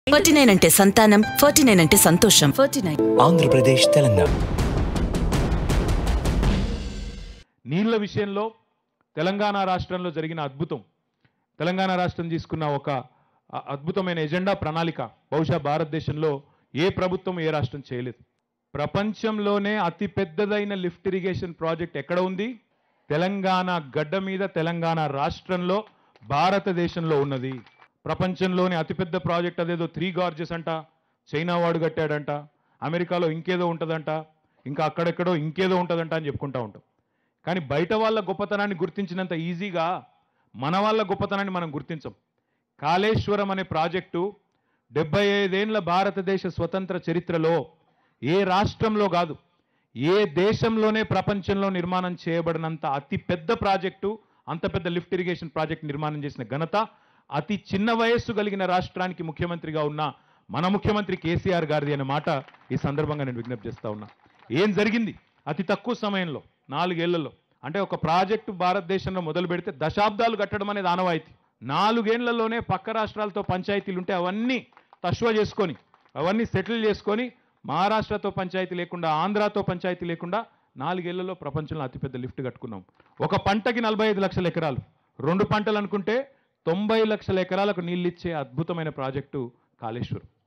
forty nine అంటే సంతానం forty nine అంటే సంతోషం ఫార్టీ నైన్ ఆంధ్రప్రదేశ్ తెలంగాణ నీళ్ల విషయంలో తెలంగాణ రాష్ట్రంలో జరిగిన అద్భుతం తెలంగాణ రాష్ట్రం తీసుకున్న ఒక అ- అద్భుతమైన ఎజెండా ప్రణాళిక బహుశా భారతదేశంలో ఏ ప్రభుత్వం ఏ రాష్ట్రం చేయలేదు ప్రపంచంలోనే అతి పెద్దదైన లిఫ్ట్ ఇరిగేషన్ ప్రాజెక్ట్ ఎక్కడ ఉంది తెలంగాణ గడ్డ మీద తెలంగాణ రాష్ట్రంలో భారతదేశంలో ఉన్నది ప్రపంచంలోని అతిపెద్ద ప్రాజెక్ట్ అదేదో త్రీ గార్జెస్ అంట చైనా వాడు కట్టాడంట అమెరికాలో ఇంకేదో ఉంటుందంట ఇంకా అక్కడెక్కడో ఇంకేదో ఉంటుందంట అని చెప్పుకుంటా ఉంటాం కానీ బయట వాళ్ళ గొప్పతనాన్ని గుర్తించినంత ఈజీగా మన వాళ్ళ గొప్పతనాన్ని మనం గుర్తించం కాళేశ్వరం అనే ప్రాజెక్టు డెబ్బై ఐదేండ్ల భారతదేశ స్వతంత్ర చరిత్రలో ఏ రాష్ట్రంలో కాదు ఏ దేశంలోనే ప్రపంచంలో నిర్మాణం చేయబడినంత అతి పెద్ద ప్రాజెక్టు అంత పెద్ద లిఫ్ట్ ఇరిగేషన్ ప్రాజెక్ట్ నిర్మాణం చేసిన ఘనత అతి చిన్న వయస్సు కలిగిన రాష్ట్రానికి ముఖ్యమంత్రిగా ఉన్న మన ముఖ్యమంత్రి కేసీఆర్ గారిది అనే మాట ఈ సందర్భంగా నేను విజ్ఞప్తి చేస్తా ఉన్నా ఏం జరిగింది అతి తక్కువ సమయంలో నాలుగేళ్లలో అంటే ఒక ప్రాజెక్టు భారతదేశంలో మొదలు పెడితే దశాబ్దాలు కట్టడం అనేది ఆనవాయితీ నాలుగేళ్లలోనే పక్క రాష్ట్రాలతో పంచాయతీలు ఉంటే అవన్నీ తశ్వ చేసుకొని అవన్నీ సెటిల్ చేసుకొని మహారాష్ట్రతో పంచాయతీ లేకుండా ఆంధ్రాతో పంచాయతీ లేకుండా నాలుగేళ్లలో ప్రపంచంలో అతిపెద్ద లిఫ్ట్ కట్టుకున్నాం ఒక పంటకి నలభై ఐదు లక్షల ఎకరాలు రెండు పంటలు అనుకుంటే తొంభై లక్షల ఎకరాలకు నీళ్ళిచ్చే అద్భుతమైన ప్రాజెక్టు కాళేశ్వరం